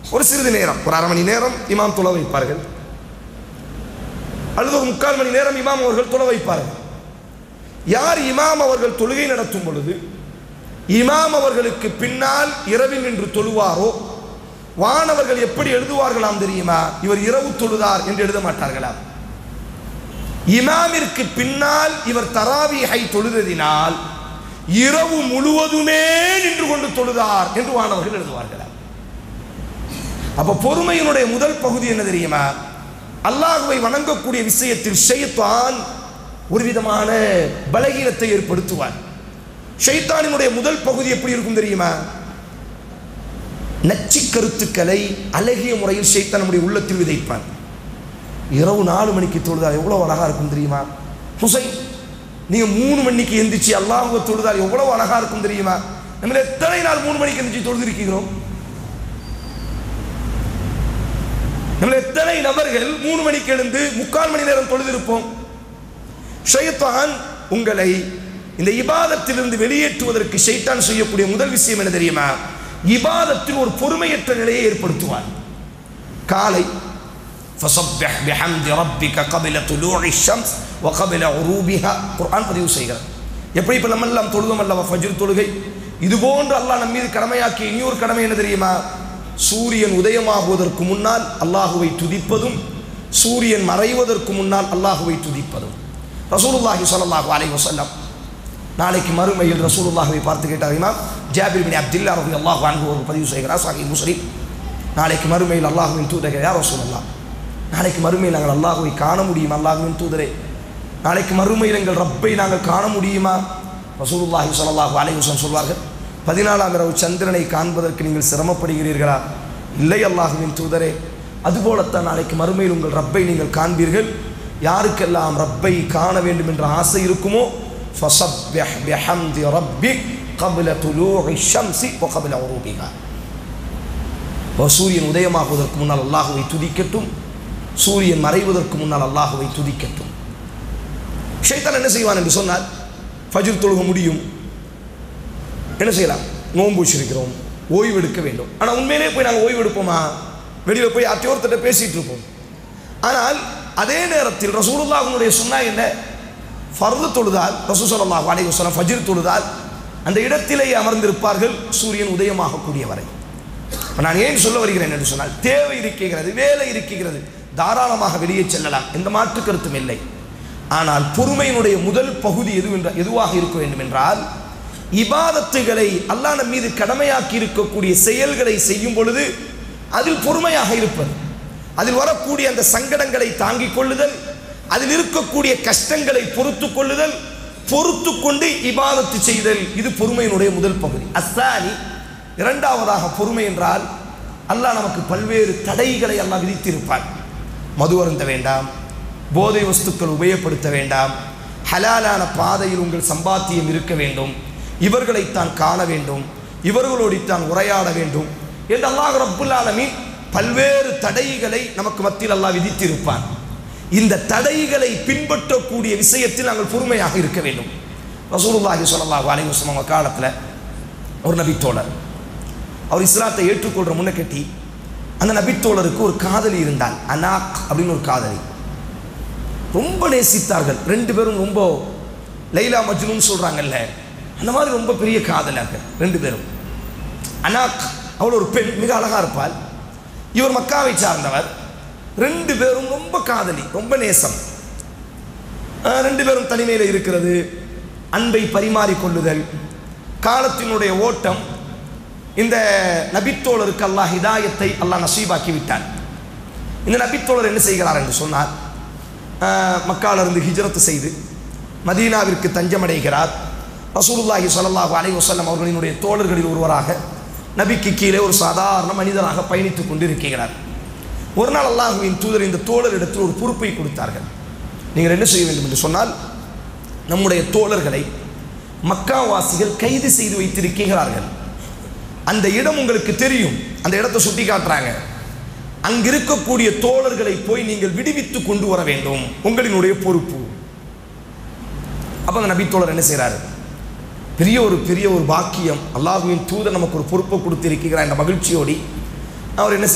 ஒரு சிறிது நேரம் ஒரு அரை மணி நேரம் இமாம் தொலை வைப்பார்கள் அல்லது ஒரு முக்கால் மணி நேரம் இமாம் அவர்கள் தொலை வைப்பார்கள் யார் இமாம் அவர்கள் தொழுகை நடத்தும் பொழுது இமாம் அவர்களுக்கு பின்னால் இரவில் நின்று தொழுவாரோ வானவர்கள் எப்படி எழுதுவார்களாம் தெரியுமா இவர் இரவு தொழுதார் என்று எழுத மாட்டார்களாம் இமாமிற்கு பின்னால் இவர் தராவியை தொழுததினால் இரவு முழுவதுமே நின்று கொண்டு தொழுதார் என்று வானவர்கள் எழுதுவார்களாம் அப்ப பொறுமையினுடைய முதல் பகுதி என்ன தெரியுமா அல்லாஹுவை வணங்கக்கூடிய விஷயத்தில் ஷைத்தான் ஒரு விதமான பலகீனத்தை ஏற்படுத்துவார் ஷைத்தானினுடைய முதல் பகுதி எப்படி இருக்கும் தெரியுமா நச்சு கருத்துக்களை அழகிய முறையில் ஷைத்தான் நம்முடைய உள்ளத்தில் விதைப்பான் இரவு நாலு மணிக்கு தொழுதால் எவ்வளோ அழகா இருக்கும் தெரியுமா ஹுசைன் நீங்க மூணு மணிக்கு எந்திரிச்சு அல்லாஹுவ தொழுதால் எவ்வளவு அழகா இருக்கும் தெரியுமா நம்ம எத்தனை நாள் மூணு மணிக்கு எந்திரிச்சு தொழுது இருக்கிறோம் நம்ம எத்தனை நபர்கள் மூணு மணிக்கு எழுந்து முக்கால் மணி நேரம் தொழுதிருப்போம் ஷைத்தான் உங்களை இந்த இபாதத்திலிருந்து வெளியேற்றுவதற்கு ஷைத்தான் செய்யக்கூடிய முதல் விஷயம் என்ன தெரியுமா இபாதத்தில் ஒரு பொறுமையற்ற நிலையை ஏற்படுத்துவார் காலை فسبح بحمد ربك قبل طلوع الشمس وقبل غروبها குர்ஆன் பதிவு செய்கிறார் எப்படி இப்போ நம்ம எல்லாம் தொழுதோம் அல்லவா ஃபஜ்ர் தொழுகை இது போன்று அல்லாஹ் நம்ம மீது கடமையாக்கிய இனியொரு கடமை என்ன தெரியுமா சூரியன் உதயமாகுவதற்கு முன்னால் அல்லாஹுவை துதிப்பதும் சூரியன் மறைவதற்கு முன்னால் அல்லாஹுவை துதிப்பதும் ரசூலுல்லாஹி ஸல்லல்லாஹு அலைஹி வஸல்லம் நாளைக்கு மறுமையில் ரசூலுல்லாஹுவை பார்த்து கேட்டார் இமாம் ஜாபிர் பின் அப்துல்லா ரலியல்லாஹு அன்ஹு ஒரு பதிவு செய்கிறார் சஹீஹ் முஸ்லிம் நாளைக்கு மறுமையில் அல்லாஹுவின் தூதர் யார் ரசூலுல்லாஹ் நாளைக்கு மறுமையில் நாங்கள் அல்லாஹுவை காண முடியுமா அல்லாஹுவின் தூதரே நாளைக்கு மறுமையில் எங்கள் ரப்பை நாங்கள் காண முடியுமா ரசூலுல்லாஹி ஸல்லல்லாஹு அலைஹி வஸல்லம் சொல்வார்கள் பதினாலாம் இரவு சந்திரனை காண்பதற்கு நீங்கள் சிரமப்படுகிறீர்களா இல்லை அல்லாஹுவின் தூதரே அதுபோலத்தான் நாளைக்கு மறுமையில் உங்கள் ரப்பை நீங்கள் காண்பீர்கள் யாருக்கெல்லாம் ரப்பை காண வேண்டும் என்ற ஆசை இருக்குமோ ஃபஸப்பிஹ் பிஹம்தி ரப்பிக் قبل طلوع الشمس وقبل غروبها சூரியன் உதயமாகுவதற்கு முன்னால் அல்லாஹுவை துதிக்கட்டும் சூரியன் மறைவதற்கு முன்னால் அல்லாஹுவை துதிக்கட்டும் ஷைத்தான் என்ன செய்வான் என்று சொன்னால் ஃபஜ்ர் தொழுக முடியும் என்ன செய்யலாம் நோன்பு வச்சிருக்கிறோம் ஓய்வு எடுக்க வேண்டும் ஆனால் உண்மையிலே போய் நாங்கள் ஓய்வு எடுப்போமா வெளியில் போய் அத்தியோர்த்திட்ட பேசிட்டு இருப்போம் ஆனால் அதே நேரத்தில் ரசூலுல்லாஹனுடைய சொன்னா என்ன ஃபர்து தொழுதால் ரசூ ஸல்லல்லாஹு அலைஹி வஸல்லம் ஃபஜ்ர் தொழுதால் அந்த இடத்திலேயே அமர்ந்திருப்பார்கள் சூரியன் உதயமாகக்கூடிய வரை இப்ப நான் ஏன் சொல்ல வருகிறேன் என்று சொன்னால் தேவை இருக்கிறது வேலை இருக்கிறது தாராளமாக வெளியே செல்லலாம் எந்த மாற்று கருத்தும் இல்லை ஆனால் பொறுமையினுடைய முதல் பகுதி எது என்ற எதுவாக இருக்க வேண்டும் என்றால் இபாதத்துகளை அல்லாஹ் நம் மீது கடமையாக்கி இருக்கக்கூடிய செயல்களை செய்யும் பொழுது அதில் பொறுமையாக இருப்பது அதில் வரக்கூடிய அந்த சங்கடங்களை தாங்கிக் கொள்ளுதல் அதில் இருக்கக்கூடிய கஷ்டங்களை பொறுத்து கொள்ளுதல் பொறுத்து கொண்டு இபாதத்து செய்தல் இது பொறுமையினுடைய முதல் பகுதி அஸ்தானி இரண்டாவதாக பொறுமை என்றால் அல்லாஹ் நமக்கு பல்வேறு தடைகளை அல்லாஹ் விதித்திருப்பான் மது அருந்த வேண்டாம் போதை வஸ்துக்கள் உபயோகப்படுத்த வேண்டாம் ஹலாலான பாதையில் உங்கள் சம்பாத்தியம் இருக்க வேண்டும் இவர்களைத்தான் காண வேண்டும் இவர்களோடித்தான் உரையாட வேண்டும் என்று அல்லாஹ் ரப்புல் ஆலமீன் பல்வேறு தடைகளை நமக்கு மத்தியில் அல்லாஹ் விதித்திருப்பான் இந்த தடைகளை பின்பற்றக்கூடிய விஷயத்தில் நாங்கள் பொறுமையாக இருக்க வேண்டும் ரசூலுல்லாஹி ஸல்லல்லாஹு அலைஹி வஸல்லம் காலத்தில் ஒரு நபித்தோழர் அவர் இஸ்லாத்தை ஏற்றுக்கொள்கிற முன்ன கட்டி அந்த நபித்தோழருக்கு ஒரு காதலி இருந்தால் அனாக் அப்படின்னு ஒரு காதலி ரொம்ப நேசித்தார்கள் ரெண்டு பேரும் ரொம்ப லைலா மஜ்னுன்னு சொல்கிறாங்கல்ல அந்த மாதிரி ரொம்ப பெரிய காதலார்கள் ரெண்டு பேரும் அனாக் அவள் ஒரு பெண் மிக அழகாக இருப்பாள் இவர் மக்காவை சார்ந்தவர் ரெண்டு பேரும் ரொம்ப காதலி ரொம்ப நேசம் அஹ் ரெண்டு பேரும் தனிமையில் இருக்கிறது அன்பை பரிமாறிக்கொள்ளுதல் காலத்தினுடைய ஓட்டம் இந்த நபித்தோழருக்கு அல்லாஹ் ஹிதாயத்தை அல்லாஹ் நசீபாக்கி விட்டான் இந்த நபித்தோழர் என்ன செய்கிறார் என்று சொன்னார் அஹ் மக்காலிருந்து ஹிஜ்ரத்து செய்து மதீனாவிற்கு தஞ்சமடைகிறார் ரசூலுல்லாஹி ஸல்லல்லாஹு அலைஹி வஸல்லம் அவர்களினுடைய தோழர்களில் ஒருவராக நபிக்கு கீழே ஒரு சாதாரண மனிதராக பயணித்துக் கொண்டிருக்கிறார் ஒரு நாள் அல்லாஹுவின் தூதர் இந்த தோழரிடத்தில் ஒரு பொறுப்பை கொடுத்தார்கள் நீங்கள் என்ன செய்ய வேண்டும் என்று சொன்னால் நம்முடைய தோழர்களை மக்காவாசிகள் கைது செய்து வைத்திருக்கிறார்கள் அந்த இடம் உங்களுக்கு தெரியும் அந்த இடத்தை சுட்டி காட்டுறாங்க அங்க இருக்கக்கூடிய தோழர்களை போய் நீங்கள் விடுவித்து கொண்டு வர வேண்டும் உங்களினுடைய பொறுப்பு அப்ப அந்த நபி தோழர் என்ன செய்றாரு பெரிய ஒரு பெரிய ஒரு பாக்கியம் அல்லாஹுவின் தூதர் நமக்கு ஒரு பொறுப்பை கொடுத்திருக்கிறார் என்ற மகிழ்ச்சியோடி அவர் என்ன